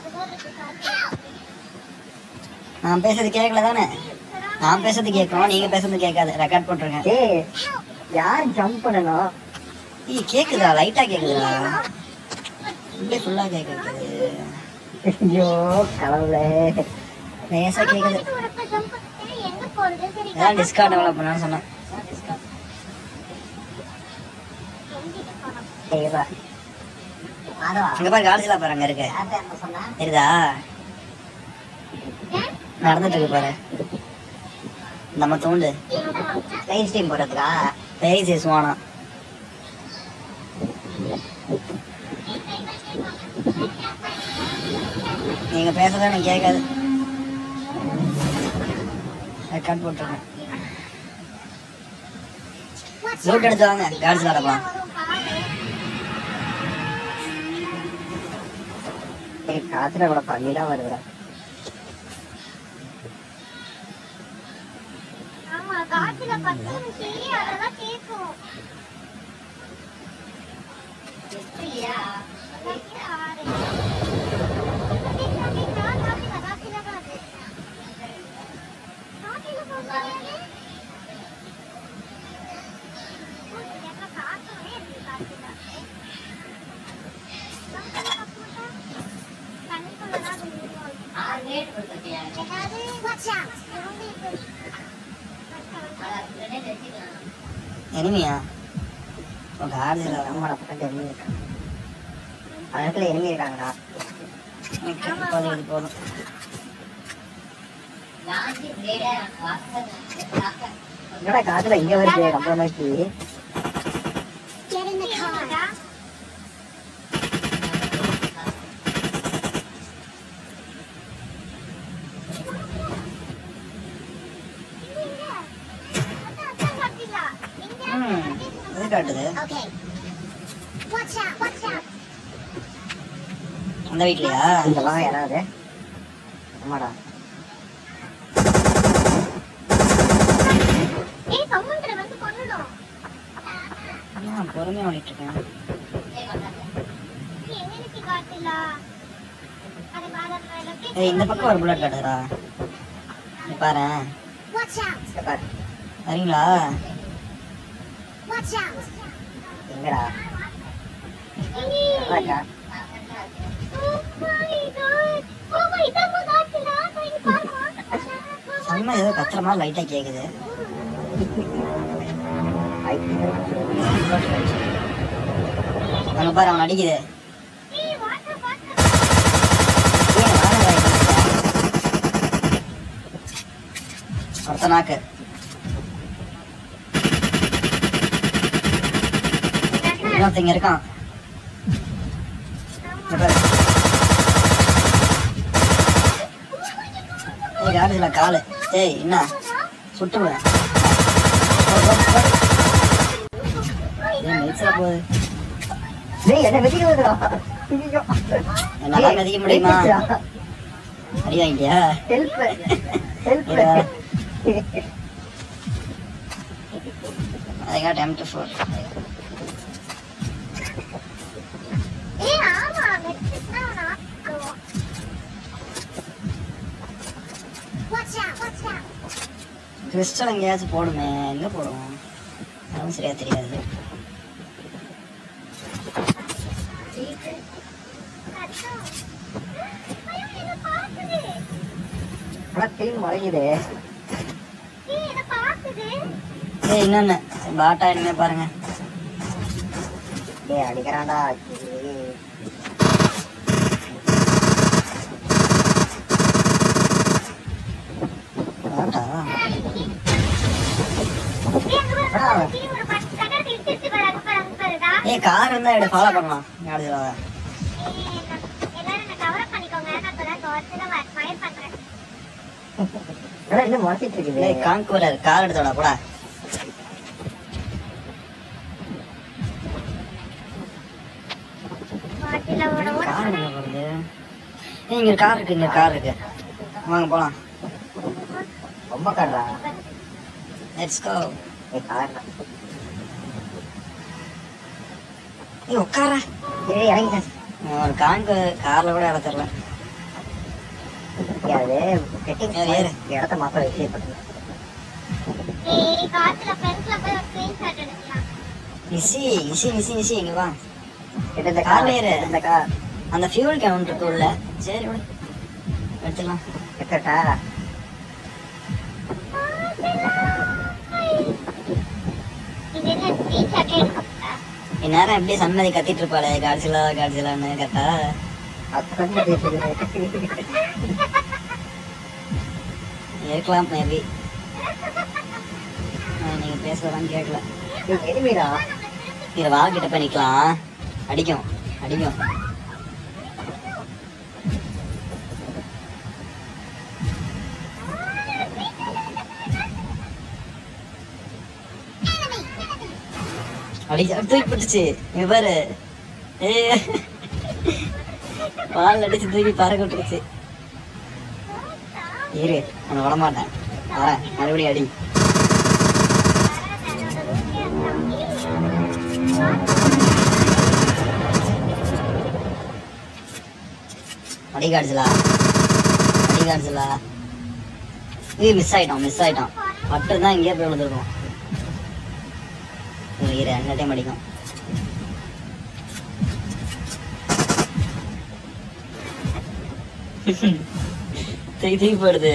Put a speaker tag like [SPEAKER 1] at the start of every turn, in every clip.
[SPEAKER 1] நான் பேசுறது கேட்கல தானே நான் பேசுறது கேட்கணும் நீங்க பேசுறது கேட்காது ரெக்கார்ட் போட்டுருங்க
[SPEAKER 2] ஏய் யார் ஜம்ப் பண்ணணும்
[SPEAKER 1] ஏய் கேக்குதா லைட்டா கேக்குதா இப்படியே ஃபுல்லா கேக்குது
[SPEAKER 2] ஐயோ கடவுளே
[SPEAKER 1] லேசா கேக்குது அதான் டிஸ்கார்ட் டெவலப் பண்ணான்னு சொன்னேன்
[SPEAKER 2] ஏய் வா மாதவா
[SPEAKER 1] அங்க பாரு காலேஜ்ல பாரு அங்க இருக்கு
[SPEAKER 2] யார்ட்ட என்ன சொன்னா
[SPEAKER 1] தெரியுதா நடந்துட்டு இருக்கு பாரு நம்ம தூண்டு
[SPEAKER 2] லைவ் ஸ்ட்ரீம் போடுறதுக்கா
[SPEAKER 1] பேய் சேசுவானா நீங்க பேசுறத எனக்கு கேட்காது ரெக்கார்ட் போட்டுருக்கேன் லூட் எடுத்து வாங்க கார்ட்ஸ் விளாடலாம்
[SPEAKER 2] ஏய் காத்துல கூட பண்ணிதான் வருதுடா
[SPEAKER 3] ஆமா காத்துல பத்து நிமிஷம் அதெல்லாம் கேட்கும்
[SPEAKER 1] எனிமியா கார்ட்ஸ்ல
[SPEAKER 2] நம்மளோட பக்கத்து எனிமி இருக்காங்க அதுக்குள்ள எனிமி இருக்காங்கடா
[SPEAKER 1] போதும் இது போதும்
[SPEAKER 2] என்னடா காத்துல இங்க வருது ரொம்ப நோக்கி
[SPEAKER 3] Get in the car.
[SPEAKER 1] ம் இது காட்டுது
[SPEAKER 3] Okay. Watch out, watch out.
[SPEAKER 1] அந்த வீட்லயா
[SPEAKER 2] இங்கெல்லாம் யாராவது ஆமாடா
[SPEAKER 3] ஏய் சமுத்திரம் வந்து கொன்னுடும்
[SPEAKER 1] நான் பொறுமையா ஓடிட்டு இருக்கேன்
[SPEAKER 3] நீ எங்க இருக்கு காட்டுல அது பாதம்
[SPEAKER 1] ஏய் இந்த பக்கம் ஒரு புல்லட் காட்டுதுடா நீ பாரு
[SPEAKER 3] Watch out,
[SPEAKER 2] இங்க பாரு
[SPEAKER 1] வரீங்களா
[SPEAKER 3] watch out.
[SPEAKER 2] எங்கடா
[SPEAKER 3] ஏய்,
[SPEAKER 2] அதான்டா.
[SPEAKER 3] oh my god. Oh my, இதாம்மா காட்டுல. போய் இங்க பாருமா.
[SPEAKER 1] செம்ம ஏதோ கத்துற மாதிரி லைட்டா கேக்குது
[SPEAKER 2] ஐ,
[SPEAKER 1] அங்க பாரு அவன் அடிக்குது
[SPEAKER 3] ஏய், water, water.
[SPEAKER 1] ஏன் வாழை வாங்கிட்டு ஒருத்த நாக்கு இன்னொருத்தங்க இருக்கான் இங்க பாரு. ஏய் காலேஜ்ல காலு ஏய் என்ன சுட்டுவேன் ஏன் மெய்ச்சா போகுது
[SPEAKER 2] டேய் என்ன வெட்டிக்க வருதுடா ஐயோ
[SPEAKER 1] என்னால மிதிக்க முடியுமா அடி வாங்கிட்டியா
[SPEAKER 2] ஹெல்ப் ஹெல்ப்
[SPEAKER 1] இரு வரேன். I got M24.
[SPEAKER 3] ஏய், ஆமா, மெட்ரிக்ஸ்னா அவனை ஆக்கிடுவோம். Watch out, watch out.
[SPEAKER 1] Crystal எங்கேயாச்சும் போடுமே எங்க போடுவோம் அதுவும் சரியா தெரியாது
[SPEAKER 3] கஷ்டம். ஐயோ, என்னை பாக்குது.
[SPEAKER 2] ஆனா திரும்பி முறையுது
[SPEAKER 3] ஏய், என்னை பாக்குது.
[SPEAKER 1] ஏய் இன்னொன்னு பாட்டா இனிமே பாருங்க
[SPEAKER 2] டேய் அடிக்கிறான்டா ஐயே.
[SPEAKER 1] பாட்டா
[SPEAKER 3] ஏய், அங்க பாரு, கீழே ஒரு பத்து செகண்ட் இழுத்துட்டு பாரு, அங்க பாரு, அங்க பாருடா.
[SPEAKER 1] ஏய் கார் இருந்தா எடு ஃபாலோ பண்ணலாம் யாரு
[SPEAKER 3] ஏய், நான்- எல்லாரும் என்னை cover up பண்ணிக்கோங்க. நான் இப்பதான் தோட்டத்துல வ- fire பண்றேன்.
[SPEAKER 2] ஆனா இன்னும் முறைச்சிட்டு இருக்குது
[SPEAKER 1] ஏய் கான்கூரர் கார் எடுத்தோட கூட
[SPEAKER 3] பாட்டில ஓட ஓட
[SPEAKER 1] கார் எங்க போறது ஏய் இங்க கார் இருக்கு இங்க கார் இருக்கு வாங்க போலாம்
[SPEAKER 2] ரொம்ப கடுறா
[SPEAKER 1] லெட்ஸ் கோ
[SPEAKER 2] ஏய் காரணம்
[SPEAKER 1] ஏய் உட்கார
[SPEAKER 2] ஏய் இறங்கிட்டேன்
[SPEAKER 1] ஒரு கான்கு கார்ல கூட இட தெரியல
[SPEAKER 2] அது செட்டிங்ஸ்
[SPEAKER 1] ஏறு, ஏறு.
[SPEAKER 2] இடத்த மாத்த வச்சு பண்ணுங்க
[SPEAKER 3] ஏய் காத்துல ஃப்ரெண்ட்ஸ்ல போய் ஒரு ஸ்கிரீன்ஷாட் எடுக்கலாம்
[SPEAKER 1] இசி இசி இசி இசி இங்க வா
[SPEAKER 2] இந்த
[SPEAKER 1] கார்ல
[SPEAKER 2] கார்
[SPEAKER 1] ஏறு.
[SPEAKER 2] இந்த கார்
[SPEAKER 1] அந்த ஃபியூல் கவுண்ட் இருக்கு உள்ள சரி விடு எடுத்துக்கலாம்
[SPEAKER 2] எடுத்துட்டா
[SPEAKER 3] இது என்ன ஸ்கிரீன்ஷாட் எடுக்கா
[SPEAKER 1] இந்நேரம் எப்படி சன்னதி கத்திட்டு இருப்பாளே காட்சிலா காட்சிலான்னு கத்தா
[SPEAKER 2] அத்தனை பேசுகிறேன்
[SPEAKER 1] இருக்கலாம் மேபி நீங்க பேசுறதான்னு கேட்கல
[SPEAKER 2] எனிமீடா
[SPEAKER 1] இதை வா கிட்ட போய் நிக்கலாம் அடிக்கும் அடிக்கும் அடி தூக்கி போட்டுச்சு இங்க பாரு ஏ பால் அடிச்சு தூக்கி பறக்க விட்டுருச்சு இரு உன்னை விட மாட்டேன் வரேன் மறுபடியும் அடி அடி காடுச்சுலா அடி காடுச்சுலா இது மிஸ் ஆயிட்டோம் மிஸ் ஆயிட்டோம் மட்டும் தான் இங்கேயே போய் விழுந்துருக்கோம் இரு, இரு அந்த டைம் அடிக்கும் தூக்கி தூக்கி போடுது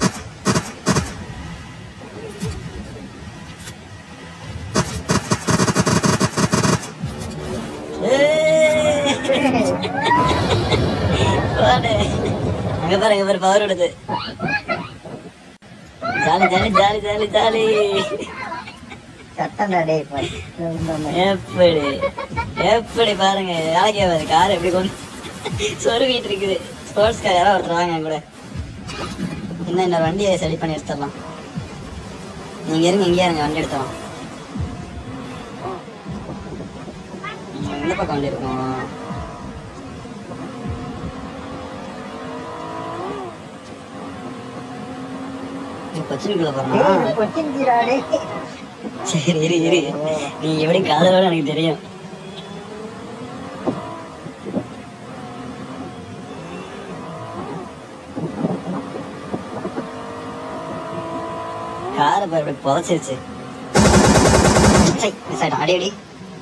[SPEAKER 1] போடு. அங்க பாரு அங்க பாரு பவர் விடுது jolly jolly jolly jolly jolly
[SPEAKER 2] சத்தம் டேய் இப்ப. இந்த மாதிரி.
[SPEAKER 1] எப்படி எப்படி பாருங்க வேலைக்கே வருது கார் எப்படி கொண்டு சொருவிட்டு இருக்குது ஸ்போர்ட்ஸ் கார் யாராவது ஒருத்தர் வாங்க என் கூட இன்னும் இந்த வண்டியை சரி பண்ணி எடுத்துடலாம் நீங்க இருங்க இங்கே இருங்க வண்டி எடுத்தோம் எந்த பக்கம் வண்டி இருக்கும் கொச்சினுக்குள்ள போறோம்
[SPEAKER 2] டேய், கொச்சின்ஜிடா, டேய்.
[SPEAKER 1] சரி இரு இரு நீ எப்படி காதலோட எனக்கு தெரியும் காரை பாரு இப்படி புதைச்சிருச்சு மிஸ் ஆயிட்டோம் அடி அடி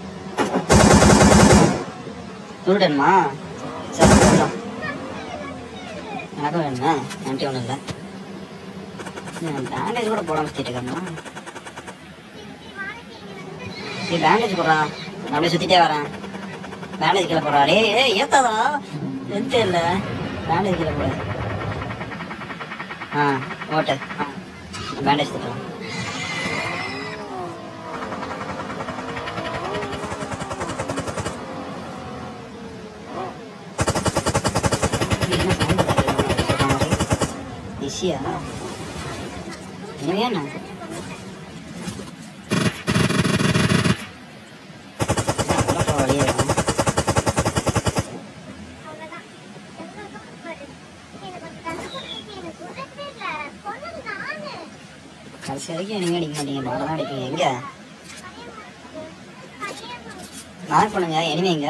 [SPEAKER 1] துருட்டணுமா சரி துருட்டோம். எனக்கும் வேணுங்க என்கிட்ட ஒன்றும் இல்லை பேண்டேஜ் கூட போடாம சுத்திட்டு இருக்கேன் நீ பேண்டேஜ் போடுறா நான் அப்படியே சுத்திட்டே வரேன் பேண்டேஜ் கீழே போடுறா டேய் ஏய் ஏத்தாதா எந்த இல்ல பேண்டேஜ் கீழே போடு ஆ ஓட்டு பேண்டேஜ் தட்டலாம் ஈஸியா என்ன வழியே இருக்கும்
[SPEAKER 3] அவ்வளவுதான் எனக்கு கொஞ்சம் கண்டுபிடிச்சு எனக்கு உடனே இல்ல சொன்னது நானு
[SPEAKER 1] கடைசி வரைக்கும் நீங்க அடிக்க மாட்டீங்க நான் தான் அடிப்பீங்க எங்க மார்க் பண்ணுங்க எனிமைங்க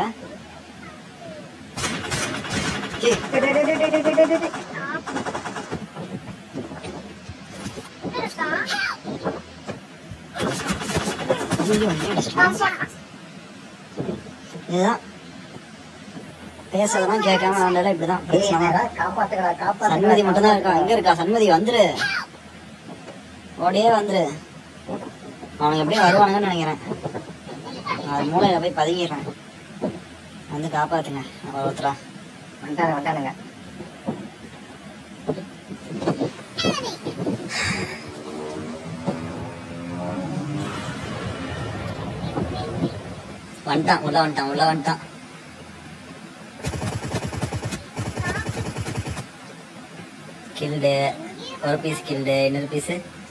[SPEAKER 2] டேய், டேய், டேய், டேய், டேய், டேய், டேய், டேய்.
[SPEAKER 1] இதுதான் பேசுறதெல்லாம் கேட்காம வந்தாலும் இப்படிதான்
[SPEAKER 2] டேய்,
[SPEAKER 1] பேசலாம்
[SPEAKER 2] என்னடா, காப்பாத்துக்கடா, காப்பாத்துக்கடா,
[SPEAKER 1] சண்மதி மட்டும் தான் இருக்கா எங்க இருக்கா சண்மதி வந்துரு ஓடியே வந்துரு அவனுக்கு எப்படியும் வருவானுங்கன்னு நினைக்கிறேன் அது மூளையில போய் பதுங்கிடுறேன் வந்து காப்பாத்துங்க அவ ஒருத்தரா
[SPEAKER 2] வந்துட்டானுங்க, வந்துட்டானுங்க.
[SPEAKER 1] வந்துட்டான் உள்ள வந்துட்டான் உள்ள வந்துட்டான் கில்டு ஒரு பீஸ் கில்டு இன்னொரு பீஸ்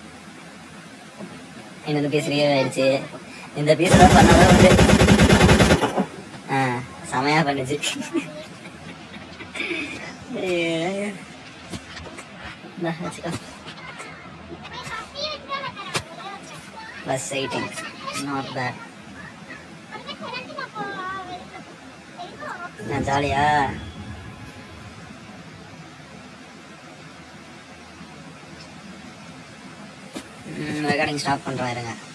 [SPEAKER 1] இன்னொரு பீஸ் ரியல் ஆயிடுச்சு இந்த பீஸ் தான் பண்ணதான் வந்து ஆ செமையா பண்ணுச்சு ஐயோ. இந்தா, வச்சுக்கோ ப்ளஸ் எயிட்டீன் நாட் பேட் நான் ஜாலியா ரெக்கார்டிங் ஸ்டாப் பண்ணுறேன் இருங்க